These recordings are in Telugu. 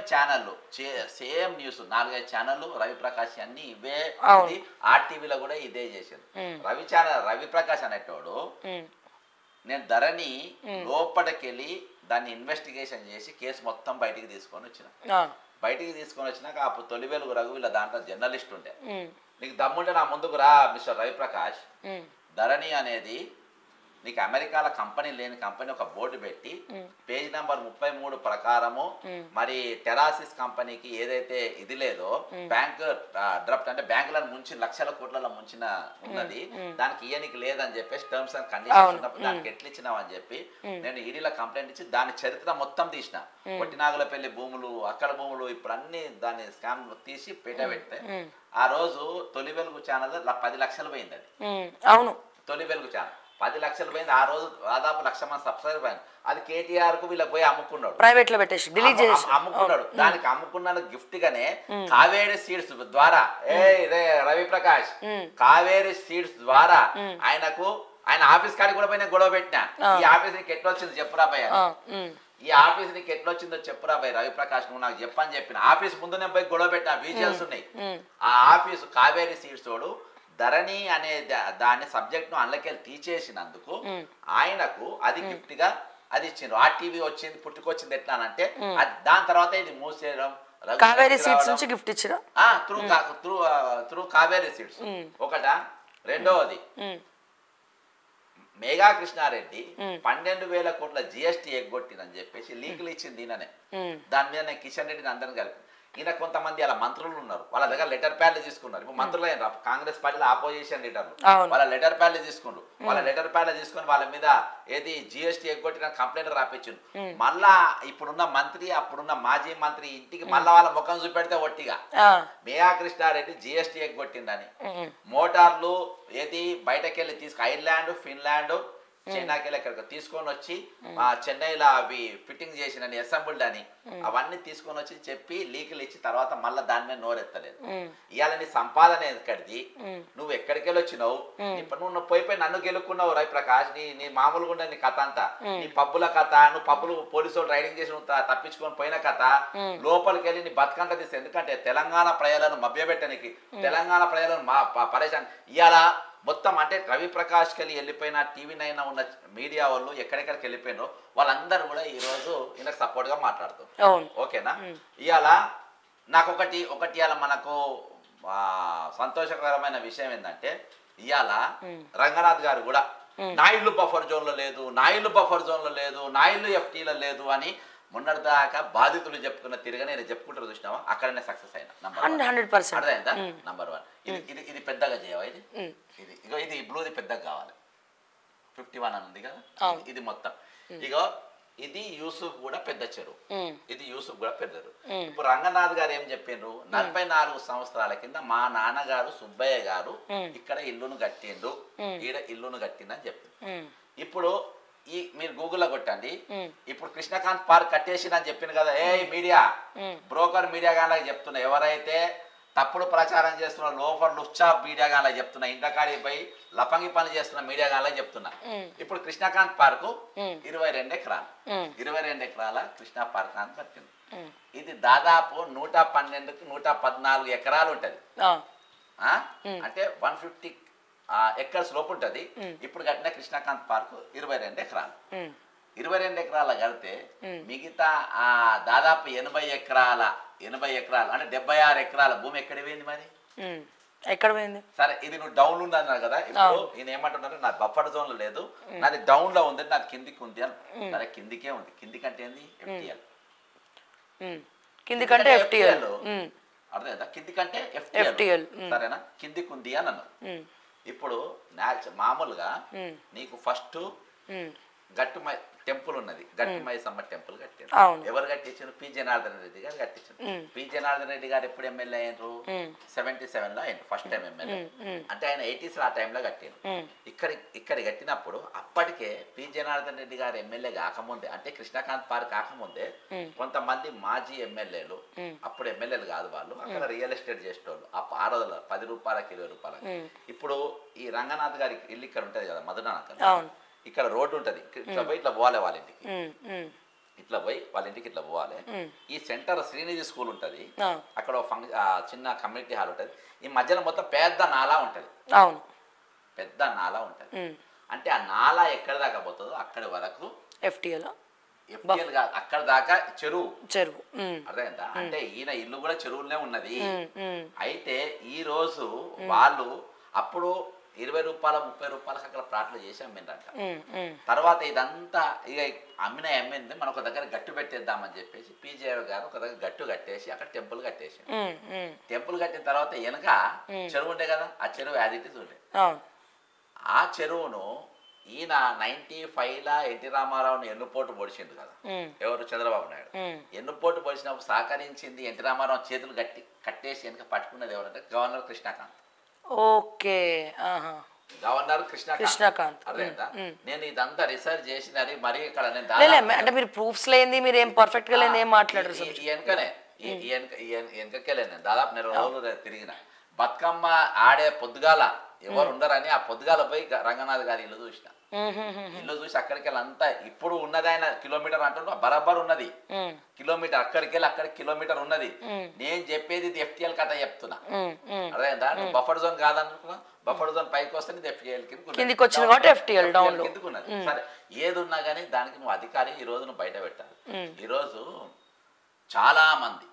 ఛానళ్ళు సేమ్ న్యూస్ నాలుగైదు ఛానళ్ళు రవి ప్రకాష్ అన్ని ఇవే అవును. ఇది ఆర్టీవీలో కూడా ఇదే చేసింది రవి ఛానల్ రవి ప్రకాష్ అనేటోడు ఉమ్, నేను ధరని లోపలికెళ్ళి దాన్ని ఇన్వెస్టిగేషన్ చేసి కేసు మొత్తం బయటికి తీసుకొని వచ్చిన ఆ, బయటికి తీసుకొని వచ్చినాక అప్పుడు తొలి వెలుగు రఘు వీళ్ళ దాంట్లో జర్నలిస్ట్ ఉండే ఉమ్, నీకు దమ్ముంటే నా ముందుకు రా మిస్టర్ రవిప్రకాష్ ఉమ్, ధరణి అనేది నీకు అమెరికాల కంపెనీ లేని కంపెనీ ఒక బోర్డు పెట్టి పేజ్ నెంబర్ ముప్పై మూడు ప్రకారము మరి టెరాసిస్ కంపెనీకి ఏదైతే ఇది లేదో బ్యాంక్ డ్రఫ్ట్ అంటే బ్యాంకులను ముంచి లక్షల కోట్ల ముంచిన ఉన్నది దానికి ఇయ్యనికి లేదని చెప్పేసి టర్మ్స్ అండ్ కండిషన్స్ ఉన్నప్పుడు దానికి ఎట్లా ఇచ్చినావు అని చెప్పి నేను ఈడీలో కంప్లైంట్ ఇచ్చి దాని చరిత్ర మొత్తం తీసిన పొట్టినాగులపల్లి భూములు అక్కడ భూములు ఇప్పుడు అన్ని దాన్ని స్కామ్ తీసి పేట పెడితే ఆ రోజు తొలి వెలుగు ఛానల్ పది లక్షలు పోయింది అది ఉమ్, అవును తొలి వెలుగు ఛానల్ పది లక్షలు పోయింది ఆ రోజు దాదాపు లక్ష మంది సబ్స్క్రైబర్ అయింది అది కేటీఆర్ కు వీళ్ళకి పోయి అమ్ముకున్నాడు ప్రైవేట్ లో పెట్టేసి డిలీట్ అమ్ము- చేసి అమ్ము- అమ్ముకున్నాడు దానికి అమ్ముకున్న గిఫ్ట్ గానే కావేరి సీడ్స్ ద్వారా ఏ రే రవి ప్రకాష్ కావేరి సీడ్స్ ద్వారా ఆయనకు ఆయన ఆఫీస్ కాడికి కూడా పోయి నేను గొడవ పెట్టినా ఈ ఆఫీస్ నీకు ఎట్లా వచ్చింది చెప్పురా భయ్య ఆ, ఉమ్, ఈ ఆఫీస్ నీకు ఎట్లా వచ్చిందో చెప్పురా భయ్ రవి ప్రకాష్ నువ్వు నాకు చెప్పని చెప్పిన ఆఫీస్ ముందు నేను పోయి గొడవ పెట్టిన విజువల్స్ ఉన్నాయి ఆ ఆఫీసు కావేరి సీడ్స్ తోడు ధరణి అనే దా- దాని సబ్జెక్ట్ ను అందులోకెళ్ళి తీసేసినందుకు ఆయనకు అది గిఫ్ట్ గా అది ఇచ్చిండ్రు ఆ టీవీ వచ్చింది పుట్టుకొచ్చింది ఎట్లా అని అంటే అది- దాని తర్వాత ఇది మూసేయడం రఘు కావేరీ శక్తి సీట్స్ రావడం. నుంచి గిఫ్ట్ ఇచ్చిరా ఆ through through through Kaveri seeds ఒకట రెండవది ఉమ్, మేఘా కృష్ణారెడ్డి పన్నెండు వేల కోట్ల జిఎస్టీ ఎగ్గొట్టిందని చెప్పేసి లీకులు ఇచ్చింది ఈయననే ఉమ్, దాని మీద నేను కిషన్ రెడ్డిని అందరిని కలిపి ఈయన కొంతమంది అలా మంత్రులు ఉన్నారు వాళ్ళ దగ్గర లెటర్ ప్యాడ్లు తీసుకున్నారు ఇప్పుడు మంత్రులు అయిన కాంగ్రెస్ పార్టీలో ఆపోజిషన్ లీడర్లు అవును. వాళ్ళ లెటర్ ప్యాడ్లు తీసుకుండు వాళ్ళ లెటర్ ప్యాడ్లు తీసుకొని వాళ్ళ మీద ఏది జిఎస్టీ ఎగ్గొట్టిన కంప్లైంట్ రాపించిండు మళ్ళా ఇప్పుడున్న మంత్రి అప్పుడున్న మాజీ మంత్రి ఇంటికి మళ్ళా వాళ్ళ ముఖం చూపెడితే ఒట్టిగా ఆ, మేయా కృష్ణారెడ్డి జిఎస్టీ ఎగ్గొట్టిందని ఉమ్, మోటార్లు ఏది బయటకెళ్ళి తీసుకు ఐర్లాండ్ ఫిన్లాండ్ చైనాకి వెళ్ళి ఇక్కడికి తీసుకొని వచ్చి ఆ చెన్నైలో అవి ఫిట్టింగ్ చేసిన అసెంబుల్డ్ అని అవన్నీ తీసుకొని వచ్చి చెప్పి లీకులు ఇచ్చి తర్వాత మళ్ళీ దాని మీద నోరెత్తలేదు ఉమ్, ఇవాళ నీ సంపాదన ఎక్కడిది ఉమ్. నువ్వు ఎక్కడికి వెళ్ళి వచ్చినావు ఇప్పుడు నువ్వు నువ్వు పోయి పోయి నన్ను గెలుక్కున్నావు రై ప్రకాష్ నీ నీ మామూలుగా ఉండే నీ కథ అంతా నీ పబ్బుల కథ నువ్వు పబ్బులు పోలీసు వాళ్ళు రైడింగ్ చేసి నువ్వు త- తప్పించుకొని పోయిన కథ లోపలికి వెళ్ళి నీ బతుకంట తీసి ఎందుకంటే తెలంగాణ ప్రజలను మభ్యపెట్టడానికి తెలంగాణ ప్రజలను మా ప- పరేషాన్ ఇవాళ మొత్తం అంటే రవి ప్రకాష్ కెళ్ళి వెళ్ళిపోయిన టీవీ నైన్ ఉన్న మీడియా వాళ్ళు ఎక్కడెక్కడికి వెళ్ళిపోయినారో వాళ్ళందరూ కూడా ఈ రోజు ఈయనకు సపోర్ట్ గా మాట్లాడుతారు అవును ఓకేనా ఇవాళ నాకు ఒకటి ఒకటి ఇవాళ మనకు ఆ, సంతోషకరమైన విషయం ఏంటంటే ఇవాళ రంగనాథ్ గారు కూడా నా ఇల్లు బఫర్ జోన్ లో లేదు నా ఇల్లు బఫర్ జోన్ లో లేదు నా ఇల్లు ఎఫ్టీలో లేదు అని మొన్నటిదాకా బాధితులు చెప్పుకున్న తిరగని నేను చెప్పుకుంటారు చూసినావా అక్కడనే సక్సెస్ అయినా నంబర్ హండ్రెడ్ హండ్రెడ్ పర్సెంట్ అర్థమైందా నంబర్ వన్ ఇది ఇది ఇది పెద్దగా చేయవా ఇది ఇది ఇగో ఇది బ్లూది పెద్దగా కావాలి ఫిఫ్టీ వన్ అని ఉంది కదా అవును. ఇది- ఇది మొత్తం ఇగో ఇది యూసుఫ్ కూడా పెద్ద చెరువు ఉమ్, ఇది యూసుఫ్ కూడా పెద్దరు ఇప్పుడు రంగనాథ్ గారు ఏం చెప్పిండ్రు నలభై నాలుగు సంవత్సరాల కింద మా నాన్నగారు సుబ్బయ్య గారు ఇక్కడ ఇల్లును కట్టిండు ఈడ ఇల్లును కట్టిందని చెప్పిండు ఉమ్, ఇప్పుడు ఈ మీరు గూగుల్లో కొట్టండి ఇప్పుడు కృష్ణకాంత్ పార్క్ కట్టేసి అని చెప్పింది కదా ఏ మీడియా బ్రోకర్ మీడియా గాళ్ళకి చెప్తున్నా ఎవరైతే తప్పుడు ప్రచారం చేస్తున్న లోఫర్ లుచ్చా మీడియా గాళ్ళకి చెప్తున్నా ఇంటకాడి పోయి లఫంగి పని చేస్తున్న మీడియా గాళ్ళకి చెప్తున్నా ఇప్పుడు కృష్ణకాంత్ పార్కు ఇరవై రెండు ఎకరాలు ఉమ్, ఇరవై రెండు ఎకరాల కృష్ణా పార్క్ అని కట్టింది ఉమ్. ఇది దాదాపు నూట పన్నెండుకి నూట పద్నాలుగు ఎకరాలు ఉంటది ఆ, ఆ? అంటే వన్ ఫిఫ్టీ ఎకర్స్ లోపు ఉంటది ఇప్పుడు కట్టిన కృష్ణకాంత్ పార్క్ ఇరవై రెండు ఎకరాలు ఉమ్, ఇరవై రెండు ఎకరాల కడితే మిగతా ఆ దాదాపు ఎనభై ఎకరాల ఎనభై ఎకరాలు అంటే డెబ్బై ఆరు ఎకరాల భూమి ఎక్కడ పోయింది మరి ఉమ్. ఎక్కడ పోయింది సరే ఇది నువ్వు డౌన్ ఉంది అన్నారు కదా ఇప్పుడు ఈయన ఏమంటున్నారు నా బఫర్ జోన్ లో లేదు నాది డౌన్ లో ఉంది నాది కిందికి ఉంది అని సరే కిందికే ఉంది కిందికి అంటే ఏంది ఎఫ్టిఎల్ ఉమ్. కింది కంటే ఎఫ్టీఎల్ అర్థమైందా కింది కంటే FTL, ఎఫ్టిఎల్ సరేనా కిందికి ఉంది అని అన్నాను ఇప్పుడు న్యాచ మామూలుగా నీకు ఫస్ట్ గట్టుమై టెంపుల్ ఉన్నది గట్టుమైసమ్మ టెంపుల్ కట్టారు అవును. ఎవరు కట్టించారు పి జనార్దన్ రెడ్డి గారు కట్టించారు పి జనార్దన్ రెడ్డి గారు ఎప్పుడు ఎమ్మెల్యే అయ్యారు సెవెంటీ సెవెన్ లో అయ్యారు ఫస్ట్ టైం ఎమ్మెల్యే అంటే ఆయన ఎయిటీస్ ఆ టైంలో కట్టారు ఇక్కడ ఇక్కడ కట్టినప్పుడు అప్పటికే పి జనార్దన్ రెడ్డి గారు ఎమ్మెల్యే కాకముందే అంటే కృష్ణకాంత్ పార్క్ కాకముందే కొంతమంది మాజీ ఎమ్మెల్యేలు అప్పుడు ఎమ్మెల్యేలు కాదు వాళ్ళు అక్కడ రియల్ ఎస్టేట్ చేసేటోళ్ళు ఆ ఆ రోజుల్లో పది రూపాయలకి ఇరవై రూపాయలకి ఇప్పుడు ఈ రంగనాథ్ గారి ఇల్లు ఇక్కడ ఉంటది కదా మధునాథ్ అవును. ఇక్కడ రోడ్డు ఉంటది ఇట్లా పోయి ఇట్లా పోవాలి వాళ్ళ ఇంటికి ఉమ్, ఉమ్. ఇట్లా పోయి వాళ్ళ ఇంటికి ఇట్లా పోవాలి ఈ సెంటర్ శ్రీనిధి స్కూల్ ఉంటుంది ఆ, అక్కడ ఒక ఫంక్షన్ చిన్న కమ్యూనిటీ హాల్ ఉంటుంది ఈ మధ్యలో మొత్తం పెద్ద నాలా ఉంటుంది అవును పెద్ద నాలా ఉంటుంది ఉమ్. అంటే ఆ నాలా ఎక్కడి దాకా పోతుందో అక్కడి వరకు ఎఫ్టీఏలో ఎఫ్టీఎల్ కాదు అక్కడ దాకా చెరువు చెరువు ఉమ్, అర్థమైందా అంటే ఈయన ఇల్లు కూడా చెరువులోనే ఉన్నది ఉమ్, ఉమ్, అయితే ఈ రోజు వాళ్ళు అప్పుడు ఇరవై రూపాయల ముప్పై రూపాయలకు అక్కడ ప్లాట్లు చేసి అమ్మిండ్రంట ఉమ్, ఉమ్, తర్వాత ఇదంతా ఇక అమ్మిన అమ్మింది మనం ఒక దగ్గర గట్టు పెట్టేద్దామని చెప్పేసి పీజే గారు ఒక దగ్గర గట్టు కట్టేసి అక్కడ టెంపుల్ కట్టేసి ఉమ్, ఉమ్, టెంపుల్ కట్టిన తర్వాత వెనక చెరువు ఉండే కదా ఆ చెరువు యాజ్ ఇట్ ఇస్ ఉండే అవును ఆ చెరువును ఈయన నైన్టీ లా ఎన్టీ రామారావుని ఎన్నుపోటు పొడిచిండు కదా ఉమ్, ఎవరు చంద్రబాబు నాయుడు ఉమ్, ఎన్నుపోటు పొడిచినప్పుడు సహకరించింది ఎన్టీ రామారావు చేతులు గట్టి కట్టేసి వెనక పట్టుకున్నది ఎవరంటే గవర్నర్ కృష్ణకాంత్ ఓకే ఆహా గవర్నర్ కృష్ణకాంత్ కృష్ణకాంత్. అర్థమైందా నేను ఇదంతా రీసెర్చ్ చేసినది మరి ఇక్కడ నేను లే, లే, దాదాపు- అంటే మీరు ప్రూఫ్స్ లేని మీరు ఏం పర్ఫెక్ట్ గా లేని ఏం మాట్లాడరు ఈ- ఈ వెనకనే ఈ ఈ వెనక ఈ వెన- వెనకకెళ్ళే నేను దాదాపు నెల రోజులు తిరిగిన బతుకమ్మ ఆడే పొద్దుగాల ఎవరు ఉండరని ఆ పొద్దుగాల పోయి గ- రంగనాథ్ గారి ఇల్లు చూసిన ఇల్లు చూసి అక్కడికి వెళ్ళి అంతా ఇప్పుడు ఉన్నది ఆయన కిలోమీటర్ అంటున్నా బరాబర్ ఉన్నది కిలోమీటర్ అక్కడికి వెళ్ళి అక్కడ కిలోమీటర్ ఉన్నది నేను చెప్పేది ఇది ఎఫ్టిఎల్ కథ చెప్తున్నా అర్థమైందా నువ్వు బఫర్ జోన్ కాదనుకున్నా బఫర్ జోన్ పైకి వస్తే నీది ఎఫ్టిఎల్ కిందికి వచ్చింది కాబట్టి FTL down లో. కిందకు ఉన్నది సరే ఏది ఉన్నా కానీ దానికి నువ్వు అధికారి ఈ రోజు నువ్వు బయట పెట్టాలి ఈ రోజు చాలా మంది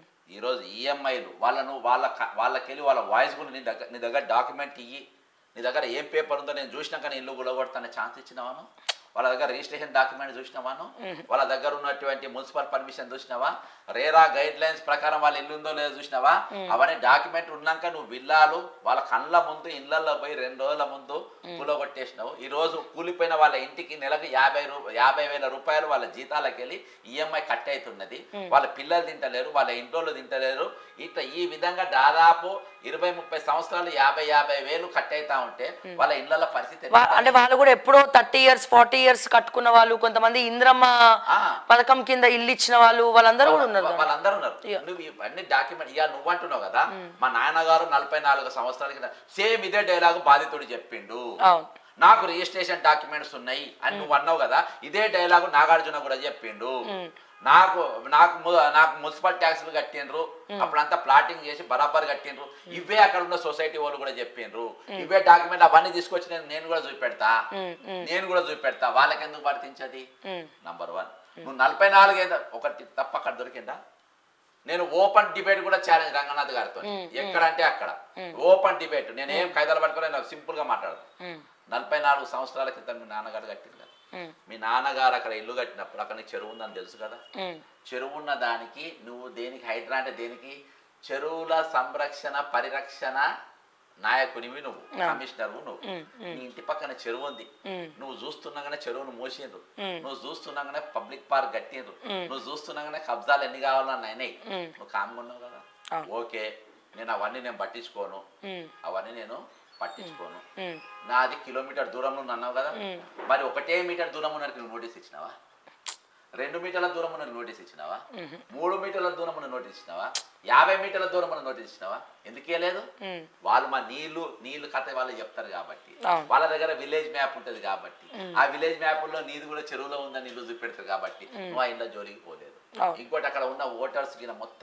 ఈ రోజు ఈఎంఐలు వాళ్ళను వాళ్ళ క- వాళ్ళకెళ్ళి వాళ్ళ వాయిస్ కూడా నీ దగ్గర నీ దగ్గర డాక్యుమెంట్ ఇయ్యి నీ దగ్గర ఏం పేపర్ ఉందో నేను చూసినాక నేను ఇల్లు గులగొడతానే ఛాన్స్ ఇచ్చినావాను వాళ్ళ దగ్గర రిజిస్ట్రేషన్ డాక్యుమెంట్ చూసినావాను వాళ్ళ దగ్గర ఉన్నటువంటి మున్సిపల్ పర్మిషన్ చూసినావా రేరా గైడ్ లైన్స్ ప్రకారం వాళ్ళ ఇల్లు ఉందో లేదో చూసినావా అవన్నీ డాక్యుమెంట్ ఉన్నాక నువ్వు విల్లాలు వాళ్ళ కళ్ళ ముందు ఇళ్ళల్లో పోయి రెండు రోజుల ముందు కూలగొట్టేసినావు ఈ రోజు కూలిపోయిన వాళ్ళ ఇంటికి నెలకు యాభై రూ యాభై వేల రూపాయలు వాళ్ళ జీతాలకు వెళ్ళి ఈఎంఐ కట్ అవుతున్నది వాళ్ళ పిల్లలు తింటలేరు వాళ్ళ ఇంట్లో తింటలేరు ఇట్లా ఈ విధంగా దాదాపు ఇరవై ముప్పై సంవత్సరాలు యాభై యాభై వేలు కట్ అవుతా ఉంటే వాళ్ళ ఇళ్ళ పరిస్థితి ఎట్లా? వా- అంటే వాళ్ళు కూడా ఎప్పుడో థర్టీ ఇయర్స్ ఫార్టీ ఇయర్స్ కట్టుకున్న వాళ్ళు కొంతమంది ఇంద్రమ్మ ఆ. పథకం కింద ఇల్లు ఇచ్చిన వాళ్ళు వాళ్ళందరూ కూడా ఉన్నారు వా- వాళ్ళందరూ ఉన్నారు నువ్వు ఇవన్నీ డాక్యుమెంట్ ఇక నువ్వు అంటున్నావు కదా మా నాన్నగారు నలభై నాలుగు సంవత్సరాల కింద సేమ్ ఇదే డైలాగ్ బాధితుడు చెప్పిండు అవును నాకు రిజిస్ట్రేషన్ డాక్యుమెంట్స్ ఉన్నాయి అని నువ్వు అన్నావు కదా ఇదే డైలాగ్ నాగార్జున కూడా చెప్పిండు నాకు నాకు ము- నాకు మున్సిపల్ ట్యాక్స్లు కట్టిండ్రు అప్పుడంతా ప్లాటింగ్ చేసి బరాబర్ కట్టిండ్రు ఇవే అక్కడ ఉన్న సొసైటీ వాళ్ళు కూడా చెప్పిండ్రు ఇవే డాక్యుమెంట్ అవన్నీ తీసుకొచ్చి నేను నేను కూడా చూపెడతా నేను కూడా చూపెడతా వాళ్ళకి ఎందుకు వర్తించది నంబర్ వన్ నువ్వు నలభై నాలుగు ఏదో ఒకటి తప్ప అక్కడ దొరికిందా నేను ఓపెన్ డిబేట్ కూడా ఛాలెంజ్ రంగనాథ్ గారితో ఎక్కడ అంటే అక్కడ ఓపెన్ డిబేట్ నేను ఏం ఖైదాలు పట్టుకోలేదు నాకు సింపుల్ గా మాట్లాడదు ఉమ్, నలభై నాలుగు సంవత్సరాల క్రితం మీ నాన్నగారు కట్టింది కదా ఉమ్, మీ నాన్నగారు అక్కడ ఇల్లు కట్టినప్పుడు అక్కడ నీకు చెరువు ఉందని తెలుసు కదా ఉమ్, చెరువు ఉన్న దానికి నువ్వు దేనికి హైడ్రా అంటే దేనికి చెరువుల సంరక్షణ పరిరక్షణ నాయకునివి నువ్వు కమిషనర్ నువ్వు నీ ఇంటి పక్కన చెరువు ఉంది నువ్వు చూస్తున్నాగానే చెరువును మోసిండ్రు నువ్వు చూస్తున్నాగానే పబ్లిక్ పార్క్ కట్టిండ్రు నువ్వు చూస్తున్నాగానే కబ్జాలు ఎన్ని కావాలన్న అయినాయి నువ్వు కామ్గా ఉన్నావు కదా ఓకే నేను అవన్నీ నేను పట్టించుకోను ఉమ్, అవన్నీ నేను పట్టించుకోను ఉమ్, నాది కిలోమీటర్ దూరంలో ఉంది అన్నావు కదా మరి ఒకటే మీటర్ దూరం ఉన్నట్టు నువ్వు నోటీస్ ఇచ్చినావా రెండు మీటర్ల దూరం ఉన్న నోటీస్ ఇచ్చినావా మూడు మీటర్ల దూరం ఉన్న నోటీస్ ఇచ్చినావా యాభై మీటర్ల దూరం ఉన్న నోటీస్ ఇచ్చినావా ఎందుకే లేదు ఉమ్. వాళ్ళు మా నీళ్లు నీళ్లు కథ వాళ్ళు చెప్తారు కాబట్టి అవును. వాళ్ళ దగ్గర విలేజ్ మ్యాప్ ఉంటది కాబట్టి ఆ విలేజ్ మ్యాప్ లో నీది కూడా చెరువులో ఉందని నీళ్ళు చూపెడతారు కాబట్టి నువ్వు ఆ ఇంట్లో జోలికి పోలేదు అవును. ఇంకోటి అక్కడ ఉన్న ఓటర్స్ కి మొత్తం